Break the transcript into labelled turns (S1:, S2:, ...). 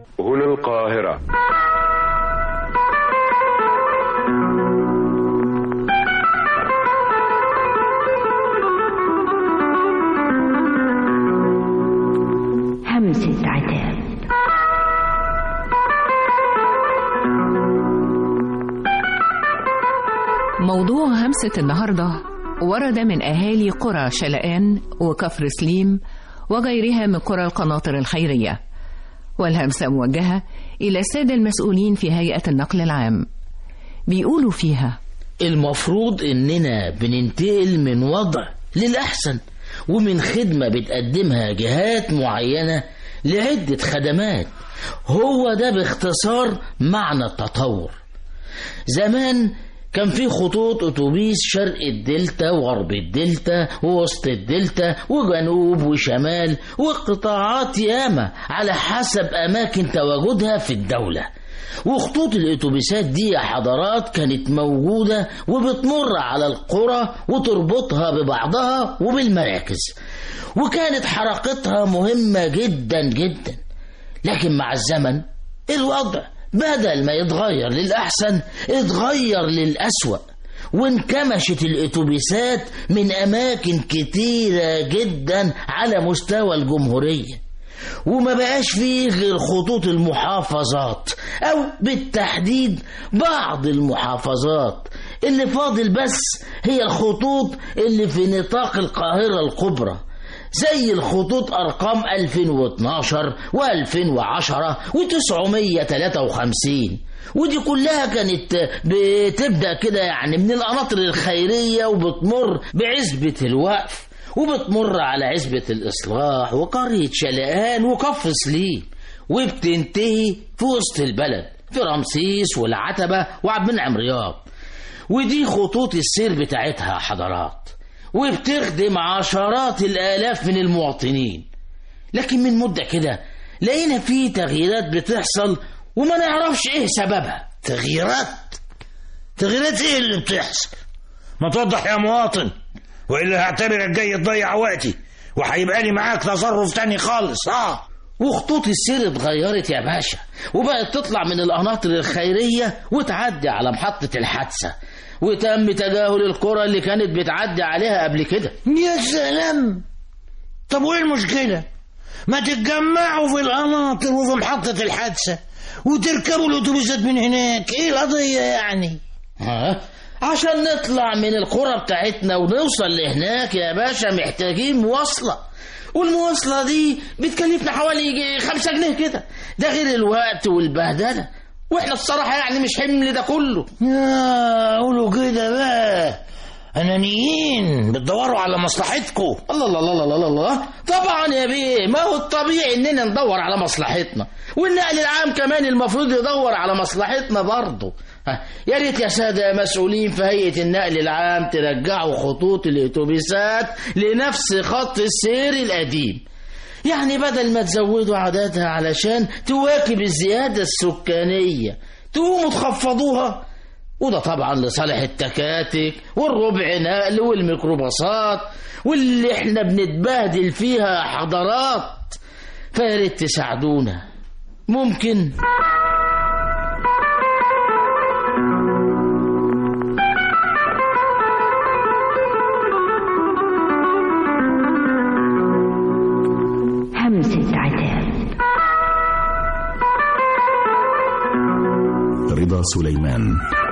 S1: هنا القاهرة
S2: همسة عتاب
S3: موضوع همسة النهاردة ورد من أهالي قرى شلقان وكفر سليم وغيرها من قرى القناطر الخيرية والهمسة موجهة إلى السادة المسؤولين في هيئة النقل العام بيقولوا فيها
S4: المفروض إننا بننتقل من وضع للأحسن ومن خدمة بتقدمها جهات معينة لعدة خدمات هو ده باختصار معنى التطور زمان كان في خطوط اتوبيس شرق الدلتا وغرب الدلتا ووسط الدلتا وجنوب وشمال وقطاعات ياما على حسب اماكن تواجدها في الدوله وخطوط الاتوبيسات دي يا حضرات كانت موجوده وبتمر على القرى وتربطها ببعضها وبالمراكز وكانت حركتها مهمه جدا جدا لكن مع الزمن الوضع بدل ما يتغير للأحسن اتغير للأسوأ وانكمشت الاتوبيسات من أماكن كتيرة جدا على مستوى الجمهورية وما بقاش فيه غير خطوط المحافظات أو بالتحديد بعض المحافظات اللي فاضل بس هي الخطوط اللي في نطاق القاهرة الكبرى زي الخطوط أرقام 2012 و2010 و953 ودي كلها كانت بتبدأ كده يعني من القناطر الخيرية وبتمر بعزبة الوقف وبتمر على عزبة الإصلاح وقرية شلقان وكفر سليم وبتنتهي في وسط البلد في رمسيس والعتبة وعبد المنعم رياض ودي خطوط السير بتاعتها حضرات وبتخدم عشرات الآلاف من المواطنين لكن من مدة كده لقينا في تغييرات بتحصل وما نعرفش ايه سببها
S5: تغييرات تغييرات ايه اللي بتحصل ما توضح يا مواطن والا هعتبرك جاي تضيع وقتي وهيبقى لي معاك تصرف تاني خالص اه
S4: وخطوط السير اتغيرت يا باشا وبقت تطلع من القناطر الخيرية وتعدي على محطة الحادثة وتم تجاهل القرى اللي كانت بتعدي عليها قبل كده
S5: يا سلام طب وايه المشكلة ما تتجمعوا في القناطر وفي محطة الحادثة وتركبوا الأتوبيسات من هناك ايه القضية يعني
S4: ها عشان نطلع من القرى بتاعتنا ونوصل لهناك يا باشا محتاجين مواصلة والمواصلة دي بتكلفنا حوالي يجي خمسة جنيه كده ده غير الوقت والبهدلة واحنا الصراحة يعني مش حمل ده كله
S5: يا قولوا كده بقى أنانيين بتدوروا على مصلحتكم
S4: الله الله الله الله الله الله طبعا يا بيه ما هو الطبيعي اننا ندور على مصلحتنا والنقل العام كمان المفروض يدور على مصلحتنا برضه ها، يا ريت يا سادة يا مسؤولين في هيئة النقل العام ترجعوا خطوط الاتوبيسات لنفس خط السير القديم يعني بدل ما تزودوا عددها علشان تواكب الزيادة السكانية تقوموا تخفضوها وده طبعا لصالح التكاتك والربع نقل والميكروباصات واللي احنا بنتبهدل فيها حضارات فيا ريت تساعدونا ممكن
S2: همسة عتاب
S6: رضا سليمان